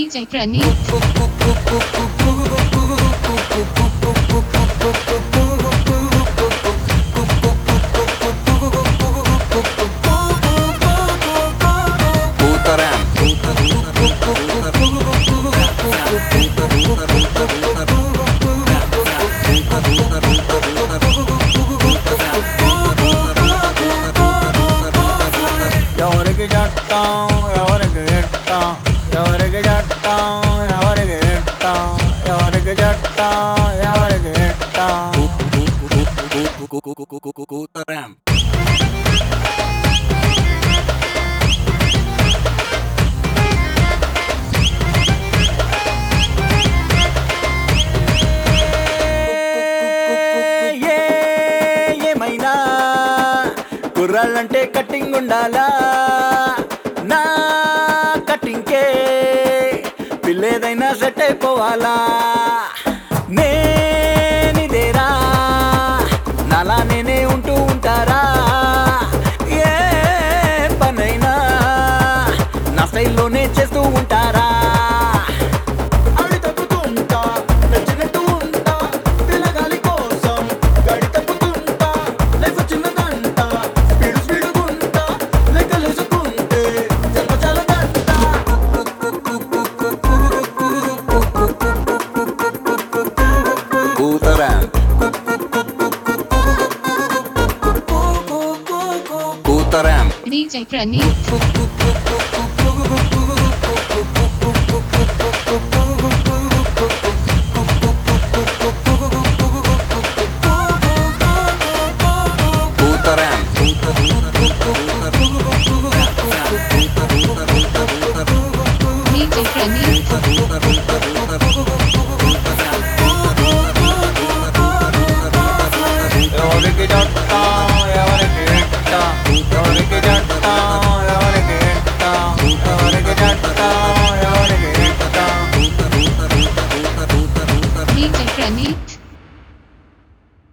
DJ Praneeth. Bootarang. ఎవరికి చట్టం ఎవరికి ఇట్టం ఎవరికి చట్టం ఎవరికి ఇట్టం ఎవరికి చట్టం ఎవరికి ఇట్టం Bootarang. ఏ ఏమైనా కుర్రాళ్ళంటే కట్టింగ్ ఉండాలా నా కట్టింగ్కే పిల్లేదైనా సెట్ అయిపోవాలా నేనిదేరా నాలా నేనే ఉంటూ ఉంటారా ఏ పనైనా నా స్టైల్లోనే చేస్తూ ఉంటారా అడి తగ్గుతుంటా నచ్చినట్టు ఉంటా పిల్లగాలి కోసం గడి తప్పుతుంటా లైఫ్ చిన్నదంట స్పీడ్ స్పీడ్ గుంటా లెక్కలేసుకుంటే చెప్ప చాలదంట Bootarang. Bootarang. DJ Praneeth. Bootarang. DJ Praneeth.